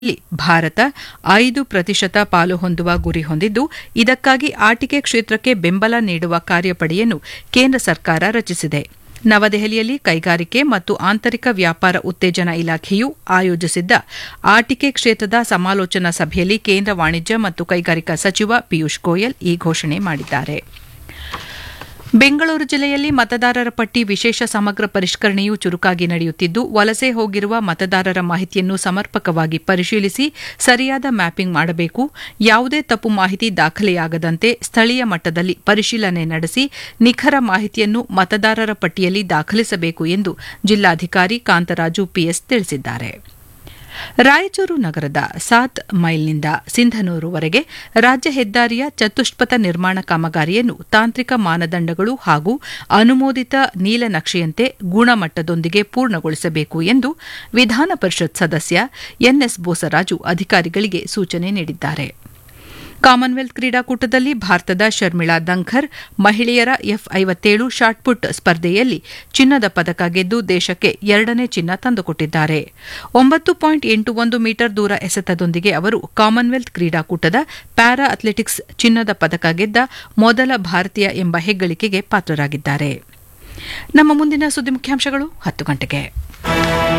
ಯಲ್ಲಿ ಭಾರತ ಐದು ಪ್ರತಿಶತ ಪಾಲು ಹೊಂದುವ ಗುರಿ ಹೊಂದಿದ್ದು ಇದಕ್ಕಾಗಿ ಆಟಿಕೆ ಕ್ಷೇತ್ರಕ್ಕೆ ಬೆಂಬಲ ನೀಡುವ ಕಾರ್ಯಪಡೆಯನ್ನು ಕೇಂದ್ರ ಸರ್ಕಾರ ರಚಿಸಿದೆ ನವದೆಹಲಿಯಲ್ಲಿ ಕೈಗಾರಿಕೆ ಮತ್ತು ಆಂತರಿಕ ವ್ಯಾಪಾರ ಉತ್ತೇಜನ ಇಲಾಖೆಯು ಆಯೋಜಿಸಿದ್ದ ಆಟಿಕೆ ಕ್ಷೇತ್ರದ ಸಮಾಲೋಚನಾ ಸಭೆಯಲ್ಲಿ ಕೇಂದ್ರ ವಾಣಿಜ್ಯ ಮತ್ತು ಕೈಗಾರಿಕಾ ಸಚಿವ ಪಿಯೂಷ್ ಗೋಯಲ್ ಈ ಘೋಷಣೆ ಮಾಡಿದ್ದಾರೆ ಬೆಂಗಳೂರು ಜಿಲ್ಲೆಯಲ್ಲಿ ಮತದಾರರ ಪಟ್ಟಿ ವಿಶೇಷ ಸಮಗ್ರ ಪರಿಷ್ಕರಣೆಯು ಚುರುಕಾಗಿ ನಡೆಯುತ್ತಿದ್ದು ವಲಸೆ ಹೋಗಿರುವ ಮತದಾರರ ಮಾಹಿತಿಯನ್ನು ಸಮರ್ಪಕವಾಗಿ ಪರಿಶೀಲಿಸಿ ಸರಿಯಾದ ಮ್ಯಾಪಿಂಗ್ ಮಾಡಬೇಕು ಯಾವುದೇ ತಪ್ಪು ಮಾಹಿತಿ ದಾಖಲೆಯಾಗದಂತೆ ಸ್ಥಳೀಯ ಮಟ್ಟದಲ್ಲಿ ಪರಿಶೀಲನೆ ನಡೆಸಿ ನಿಖರ ಮಾಹಿತಿಯನ್ನು ಮತದಾರರ ಪಟ್ಟಿಯಲ್ಲಿ ದಾಖಲಿಸಬೇಕು ಎಂದು ಜಿಲ್ಲಾಧಿಕಾರಿ ಕಾಂತರಾಜು ಪಿಎಸ್ ತಿಳಿಸಿದ್ದಾರೆ ರಾಯಚೂರು ನಗರದ ಸಾತ್ ಮೈಲ್ನಿಂದ ಸಿಂಧನೂರುವರೆಗೆ ರಾಜ್ಯ ಹೆದ್ದಾರಿಯ ಚತುಷ್ಪಥ ನಿರ್ಮಾಣ ಕಾಮಗಾರಿಯನ್ನು ತಾಂತ್ರಿಕ ಮಾನದಂಡಗಳು ಹಾಗೂ ಅನುಮೋದಿತ ನೀಲನಕ್ಷೆಯಂತೆ ಗುಣಮಟ್ಟದೊಂದಿಗೆ ಪೂರ್ಣಗೊಳಿಸಬೇಕು ಎಂದು ವಿಧಾನ ಪರಿಷತ್ ಸದಸ್ಯ ಎನ್ಎಸ್ ಬೋಸರಾಜು ಅಧಿಕಾರಿಗಳಿಗೆ ಸೂಚನೆ ನೀಡಿದ್ದಾರೆ ಕಾಮನ್ವೆಲ್ತ್ ಕ್ರೀಡಾಕೂಟದಲ್ಲಿ ಭಾರತದ ಶರ್ಮಿಳಾ ದಂಖರ್ ಮಹಿಳೆಯರ ಎಫ್ ಐವತ್ತೇಳು ಶಾಟ್ಪುಟ್ ಸ್ಪರ್ಧೆಯಲ್ಲಿ ಚಿನ್ನದ ಪದಕ ಗೆದ್ದು ದೇಶಕ್ಕೆ ಎರಡನೇ ಚಿನ್ನ ತಂದುಕೊಟ್ಟಿದ್ದಾರೆ ಒಂಬತ್ತು ಪಾಯಿಂಟ್ ಎಂಟು ಒಂದು ಮೀಟರ್ ದೂರ ಎಸೆತದೊಂದಿಗೆ ಅವರು ಕಾಮನ್ವೆಲ್ತ್ ಕ್ರೀಡಾಕೂಟದ ಪ್ಯಾರಾ ಅಥ್ಲೆಟಿಕ್ಸ್ ಚಿನ್ನದ ಪದಕ ಗೆದ್ದ ಮೊದಲ ಭಾರತೀಯ ಎಂಬ ಹೆಗ್ಗಳಿಕೆಗೆ ಪಾತ್ರರಾಗಿದ್ದಾರೆ ನಮ್ಮ ಮುಂದಿನ ಸುದ್ದಿ ಮುಖ್ಯಾಂಶಗಳು ಹತ್ತು ಗಂಟೆಗೆ